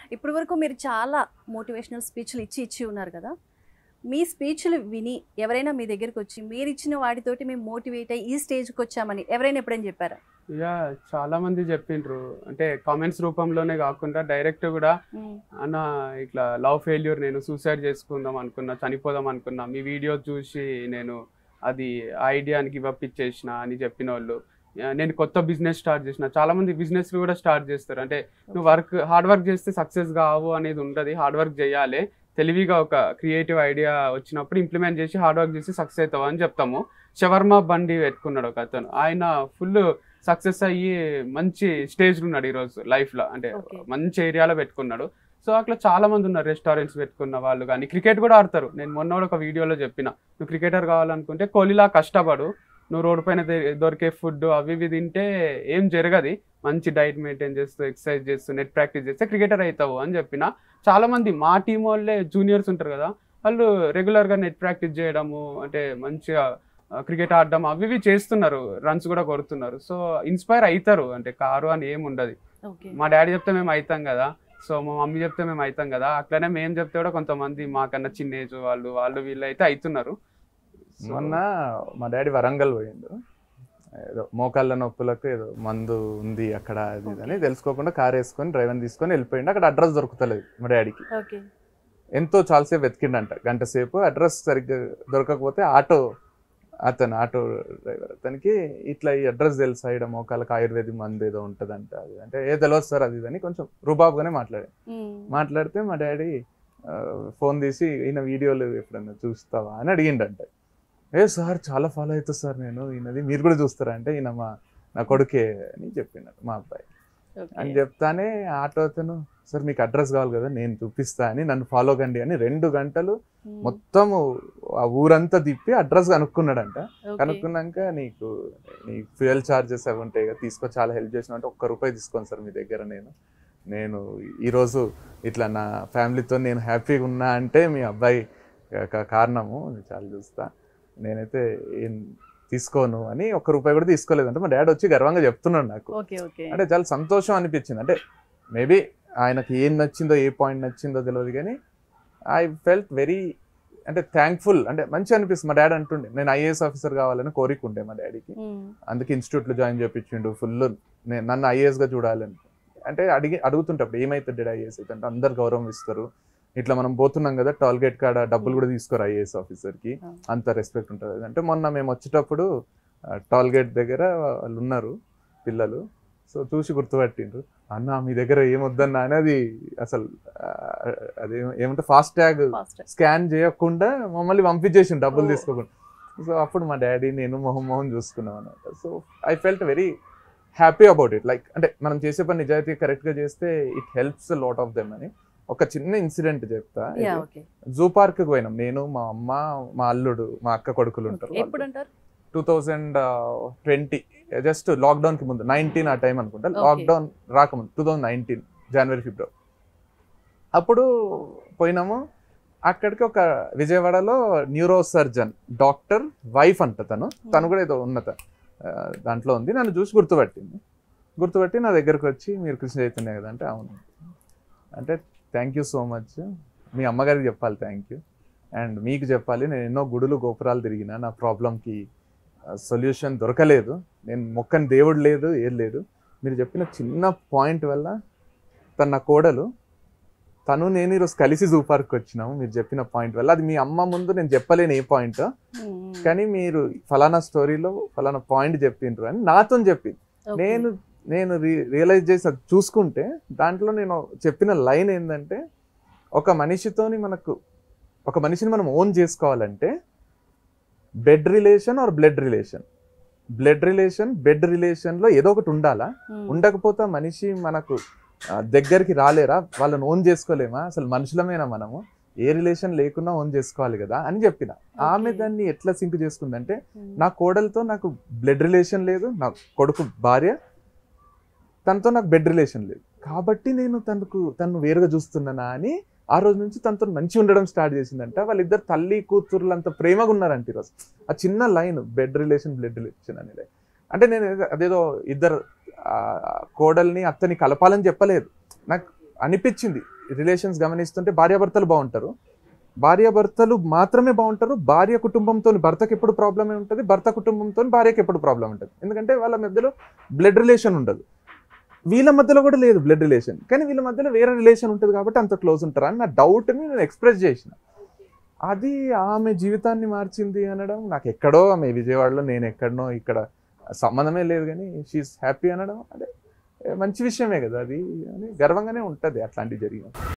ఇప్పటి వరకు మీరు చాలా మోటివేషనల్ స్పీచ్లు ఇచ్చి ఇచ్చి ఉన్నారు కదా మీ స్పీచ్లు విని ఎవరైనా మీ దగ్గరికి వచ్చి మీరు ఇచ్చిన వాటితోటి మేము మోటివేట్ అయ్యి ఈ స్టేజ్కి వచ్చామని ఎవరైనా ఎప్పుడైనా చెప్పారా యా చాలా మంది చెప్పిండ్రు అంటే కామెంట్స్ రూపంలోనే కాకుండా డైరెక్ట్ కూడా అన్న ఇట్లా లవ్ ఫెయిల్యూర్ నేను సూసైడ్ చేసుకుందాం అనుకున్నా చనిపోదాం అనుకున్నా మీ వీడియో చూసి నేను అది ఐడియాని గివ్ అప్ ఇచ్చేసిన అని చెప్పిన వాళ్ళు ఆ, నేను కొత్త బిజినెస్ స్టార్ట్ చేసిన చాలా మంది బిజినెస్ కూడా స్టార్ట్ చేస్తారు అంటే నువ్వు వర్క్ హార్డ్ వర్క్ చేస్తే సక్సెస్ కావు అనేది ఉండదు హార్డ్ వర్క్ చేయాలి తెలివిగా ఒక క్రియేటివ్ ఐడియా వచ్చినప్పుడు ఇంప్లిమెంట్ చేసి హార్డ్ వర్క్ చేసి సక్సెస్ అవుతావు అని చెప్తాము షవర్మా బండి పెట్టుకున్నాడు ఒక అతను ఆయన ఫుల్ సక్సెస్ అయ్యి మంచి స్టేజ్ ఉన్నాడు ఈరోజు లైఫ్లో అంటే Okay. మంచి ఏరియాలో పెట్టుకున్నాడు సో అట్లా చాలా మంది ఉన్నారు రెస్టారెంట్స్ పెట్టుకున్న వాళ్ళు కానీ క్రికెట్ కూడా ఆడతారు నేను మొన్న కూడా ఒక వీడియోలో చెప్పిన నువ్వు క్రికెటర్ కావాలనుకుంటే కోహ్లీలా కష్టపడు నువ్వు రోడ్డు పైన దే- దొరికే ఫుడ్ అవి ఇవి తింటే ఏం జరగదు మంచి డైట్ మెయింటైన్ చేస్తూ ఎక్సర్సైజ్ చేస్తూ నెట్ ప్రాక్టీస్ చేస్తే క్రికెటర్ అవుతావు అని చెప్పిన చాలా మంది మా టీం వాళ్ళే జూనియర్స్ ఉంటారు కదా వాళ్ళు రెగ్యులర్గా నెట్ ప్రాక్టీస్ చేయడము అంటే మంచిగా క్రికెట్ ఆడడం అవి ఇవి చేస్తున్నారు రన్స్ కూడా కొడుతున్నారు సో ఇన్స్పైర్ అవుతారు అంటే కారు అని ఏం ఉండదు ఓకే మా డాడీ చెప్తే మేము అవుతాం కదా సో మా మమ్మీ చెప్తే మేము అవుతాం కదా అట్లనే మేము చెప్తే కూడా కొంతమంది మాకన్నా చిన్న ఏజ్ వాళ్ళు వాళ్ళు వీళ్ళు అయితే అవుతున్నారు So, మొన్న మా డాడీ వరంగల్ పోయిండు ఏదో మోకాళ్ళ నొప్పులకు ఏదో మందు ఉంది అక్కడ అది ఇది అని తెలుసుకోకుండా కార్ వేసుకొని డ్రైవర్ తీసుకొని వెళ్ళిపోయిండు అక్కడ అడ్రస్ దొరుకుతలేదు మా డాడీకి ఓకే ఎంతో చాలాసేపు వెతికిండంట గంట సేపు అడ్రస్ సరిగ్గా దొరకకపోతే ఆటో అతను ఆటో డ్రైవర్ అతనికి ఇట్లా ఈ అడ్రస్ తెలుసా ఇక్కడ మోకాళ్ళకి ఆయుర్వేదిక్ మందు ఏదో ఉంటుందంట అది అంటే ఏ తెలియదు సార్ అది ఇది అని కొంచెం రుబాబుగానే మాట్లాడాడు మాట్లాడితే మా డాడీ ఫోన్ తీసి ఈయన వీడియోలు ఎప్పుడన్నా చూస్తావా అని అడిగిండంట ఏ సార్ చాలా ఫాలో అవుతా సార్ నేను ఈయనది మీరు కూడా చూస్తారా అంటే ఈయన మా నా కొడుకే అని చెప్పిండట మా అబ్బాయి అని చెప్తానే ఆటో అతను సార్ మీకు అడ్రస్ కావాలి కదా నేను చూపిస్తా అని నన్ను ఫాలో కండి అని రెండు గంటలు మొత్తము ఆ ఊరంతా తిప్పి అడ్రస్ కనుక్కున్నాడంట కనుక్కున్నాక నీకు నీ ఫ్యూయల్ ఛార్జెస్ అవి ఉంటాయి కదా తీసుకో చాలా హెల్ప్ చేసిన అంటే ఒక్క రూపాయి తీసుకోను సార్ మీ దగ్గర నేను నేను ఈరోజు ఇట్లా నా ఫ్యామిలీతో నేను హ్యాపీగా ఉన్నా అంటే మీ అబ్బాయి కా- కారణము నేను చాలా చూస్తా నేనైతే ఏం తీసుకోను అని ఒక్క రూపాయి కూడా తీసుకోలేదంటే మా డాడీ వచ్చి గర్వంగా చెప్తున్నాడు నాకు ఓకే ఓకే అంటే చాలా సంతోషం అనిపించింది అంటే మేబీ ఆయనకి ఏం నచ్చిందో ఏ పాయింట్ నచ్చిందో తెలియదు కానీ ఐ ఫెల్ట్ వెరీ అంటే థ్యాంక్ఫుల్ అంటే మంచి అనిపిస్తుంది మా డాడీ అంటుండే నేను ఐఏఎస్ ఆఫీసర్ కావాలని కోరిక ఉండే మా డాడీకి అందుకే ఇన్స్టిట్యూట్లో జాయిన్ చేయించిండు ఫుల్ నన్ను ఐఏఎస్గా చూడాలని అంటే అడిగి అడుగుతుంటప్పుడు ఏమైతుంది డాడీ ఐఏఎస్ అయితే అంటే అందరు గౌరవం ఇస్తారు ఇట్లా మనం పోతున్నాం కదా టోల్ గేట్ కాడ డబ్బులు కూడా తీసుకోరు ఐఏఎస్ ఆఫీసర్కి ఆ. అంత రెస్పెక్ట్ ఉంటుంది అంటే మొన్న మేము వచ్చేటప్పుడు టోల్ గేట్ దగ్గర వాళ్ళు ఉన్నారు పిల్లలు సో చూసి గుర్తుపట్టిండ్రు అన్న మీ దగ్గర ఏమొద్దన్నా అని అది అసలు ఆ, అది ఏమంటే ఫాస్ట్ ట్యాగ్ ఫాస్ట్ స్కాన్ చేయకుండా మమ్మల్ని పంపించేసిండు డబ్బులు ఓ. తీసుకోకుండా సో అప్పుడు మా డాడీ నేను మొహం మొహం చూసుకున్నాం అనమాట so I felt very happy about it like అంటే మనం చేసే పని నిజాయితీ కరెక్ట్గా చేస్తే it helps lot of them అని ఒక చిన్న ఇన్సిడెంట్ చెప్తా యా ఓకే జూ పార్క్ పోయినాం నేను మా అమ్మ మా అల్లుడు మా అక్క కొడుకులు ఉంటారు ఎప్పుడు అంటారు two thousand twenty just lockdown కి ముందు నైన్టీన్ ఆ టైం అనుకుంటా Okay. లాక్డౌన్ రాకముందు టూ థౌజండ్ నైన్టీన్ జనవరి ఫిబ్రవరి అప్పుడు పోయినాము అక్కడికి ఒక విజయవాడలో న్యూరో సర్జన్ డాక్టర్ వైఫ్ అంట తను తను కూడా ఏదో ఉన్నత ఆ, దాంట్లో ఉంది నన్ను చూసి గుర్తుపట్టింది గుర్తుపట్టి నా దగ్గరకు వచ్చి మీరు కృష్ణ చైతన్య కదా అంటే అవును అంటే థ్యాంక్ యూ సో మచ్ మీ అమ్మగారికి చెప్పాలి థ్యాంక్ యూ అండ్ మీకు చెప్పాలి నేను ఎన్నో గుడులు గోపురాలు తిరిగిన నా ప్రాబ్లంకి సొల్యూషన్ దొరకలేదు నేను మొక్కని దేవుడు లేదు ఏం లేదు మీరు చెప్పిన చిన్న పాయింట్ వల్ల తన నా కోడలు తను నేను ఈరోజు కలిసి జూ పార్క్ వచ్చినాము మీరు చెప్పిన పాయింట్ వల్ల అది మీ అమ్మ ముందు నేను చెప్పలేను ఏ పాయింట్ కానీ మీరు ఫలానా స్టోరీలో ఫలానా పాయింట్ చెప్పిండ్రు అని నాతో చెప్పింది నేను నేను రియలైజ్ చేసి అది చూసుకుంటే దాంట్లో నేను చెప్పిన లైన్ ఏంటంటే ఒక మనిషితోని మనకు ఒక మనిషిని మనం ఓన్ చేసుకోవాలంటే bed relation or blood relation blood relation bed రిలేషన్లో ఏదో ఒకటి ఉండాలా ఉండకపోతే ఆ మనిషి మనకు ఆ, దగ్గరికి రాలేరా వాళ్ళని ఓన్ చేసుకోలేమా అసలు మనుషులమేనా మనము ఏ రిలేషన్ లేకున్నా ఓన్ చేసుకోవాలి కదా అని చెప్పిన ఆమె Okay. దాన్ని ఎట్లా సింక్ చేసుకుందంటే నా కోడలతో నాకు బ్లడ్ రిలేషన్ లేదు నా కొడుకు భార్య తనతో నాకు బెడ్ రిలేషన్ లేదు కాబట్టి నేను తనకు తను వేరుగా చూస్తున్నానా అని ఆ రోజు నుంచి తనతో మంచి ఉండడం స్టార్ట్ చేసిందంట వాళ్ళిద్దరు తల్లి కూతుర్లు అంత ప్రేమగా ఉన్నారంట ఈరోజు ఆ చిన్న line bed relation blood relation అనేది అంటే నేను ఏదో- అదేదో ఇద్దరు ఆ, కోడల్ని అత్తని కలపాలని చెప్పలేదు నాకు అనిపించింది రిలేషన్స్ గమనిస్తుంటే భార్యాభర్తలు బాగుంటారు భార్యాభర్తలు మాత్రమే బాగుంటారు భార్య కుటుంబంతో భర్తకి ఎప్పుడు ప్రాబ్లమే ఉంటుంది భర్త కుటుంబంతో భార్యకి ఎప్పుడు ప్రాబ్లం ఉంటుంది ఎందుకంటే వాళ్ళ మధ్యలో బ్లడ్ రిలేషన్ ఉండదు వీళ్ళ మధ్యలో కూడా లేదు బ్లడ్ రిలేషన్ కానీ వీళ్ళ మధ్యలో వేరే రిలేషన్ ఉంటుంది కాబట్టి అంత క్లోజ్ ఉంటారు అని నా డౌట్ని నేను ఎక్స్ప్రెస్ చేసిన అది ఆమె జీవితాన్ని మార్చింది అనడం నాకు ఎక్కడో ఆమె విజయవాడలో నేను ఎక్కడనో ఇక్కడ సంబంధమే లేదు కానీ షీఈ్ హ్యాపీ అనడం అదే మంచి విషయమే కదా అది అని గర్వంగానే ఉంటుంది అట్లాంటివి జరిగినప్పుడు